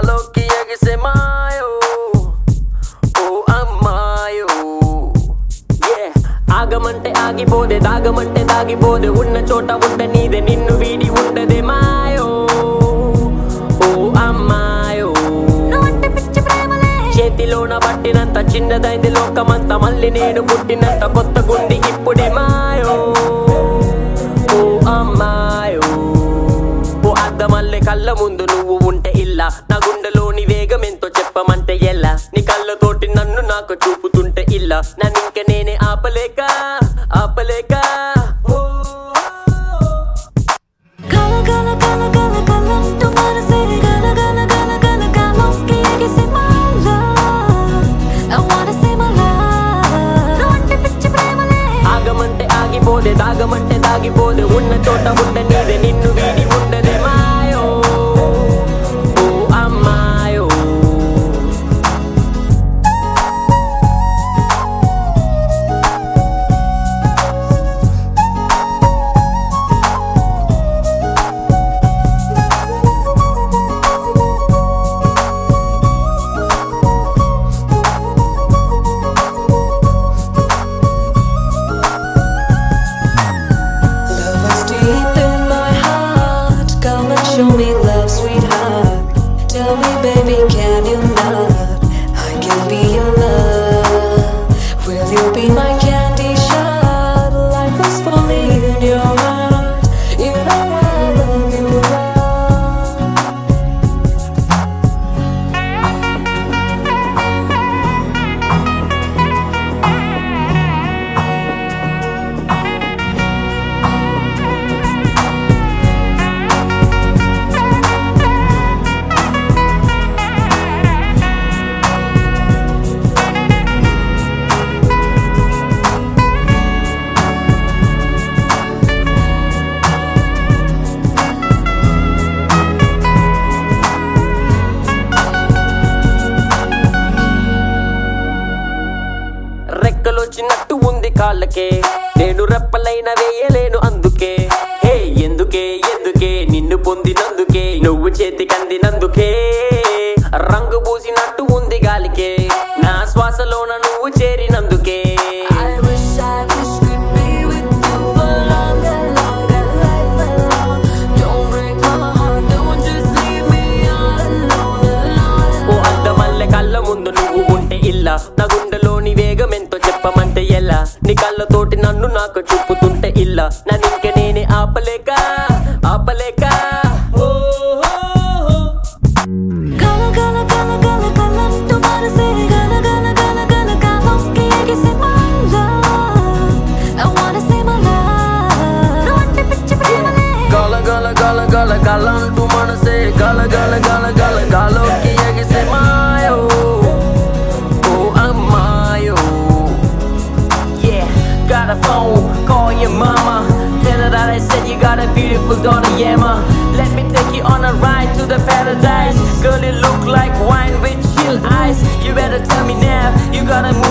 గాలోకి ఎగిసే మాయో ఓ అమ్మాయో Yeah. ఆగమంటే ఆగిపోదే దాగమంటే దాగిపోదే ఉన్న చోట ఉండ నీదే నిన్ను వీడి ఉండదే మాయో ఓ అమ్మాయో నువ్వంటే పిచ్చి ప్రేమలే చేతిలోన పట్టినంత చిన్నదైంది లోకమంతా మళ్ళీ నేను పుట్టినంత కొత్త గుండి ఇప్పుడే మాయో ఓ అమ్మాయో ఓ అద్దమల్లె కళ్ళ ముందు నువ్వు ఉంటే ఇల్లా నా గుండెలోని వేగం ఎంతో చెప్పమంటే ఎలా నీ కళ్ళతోటి నన్ను నాకు చూపుతుంటే ఇల్లా నన్ను ఇంక నేనే ఆపలేక ఆపలేక ఓ, కల కల కల కల కలంటూ మనసే గల గల గల గల గాలోకి ఎగిసే my love I wanna say my love నువ్వంటే పిచ్చి ప్రేమలే ఆగమంటే ఆగిపోదే దాగమంటే దాగిపోదే ఉన్న చోట ఉండ నీదే నిన్ను వీడి ఉండదే మాయో ఓ అమ్మాయో Love is deep in my heart. Come and show me love, sweetheart. Tell me, baby, can you not? I can be your love. Will you be my candy shot? Life is fully in your heart. You know I love you, love. రెక్కలొచ్చినట్టు ఉంది కాళ్ళకే నేను రెప్పలైన వేయలేను అందుకే హే ఎందుకే ఎందుకే నిన్ను పొందినందుకే నువ్వు చేతికందినందుకే రంగు పూసినట్టు ఉంది గాలికే నా శ్వాసలోన నువ్వు చేరినందుకే I wish I wish could be with you for longer, longer, life alone. Don't break my heart, don't just leave me all alone, alone. ఓ అద్దమల్లె కళ్ళ ముందు నువ్వు ఉంటే ఇల్లా నా గుండెలోని వేగం ఎంతో చెప్పమంటే ఎలా నీ కళ్ళతోటి నన్ను నాకు చూపుతుంటే ఇల్లా నన్ను ఇంక నేనే ఆపలేక ఆపలేక ఓ, ఓ, ఓ. కల కల కల కల కలంటూ మనసే గల గల గల గల గాలోకి ఎగిసే my love. I wanna say my love. నువ్వంటే పిచ్చి ప్రేమలే గల గల గల గల గలంటూ మనసే గల గల గల గల గాలోకి ఎగిసే మాయో ఓ అమ్మాయో Yeah, got a phone, call your mama Tell her that I said you got a beautiful daughter, yeah ma Let me take you on a ride to the paradise Girl, you look like wine with chill eyes You better tell me now, you gotta move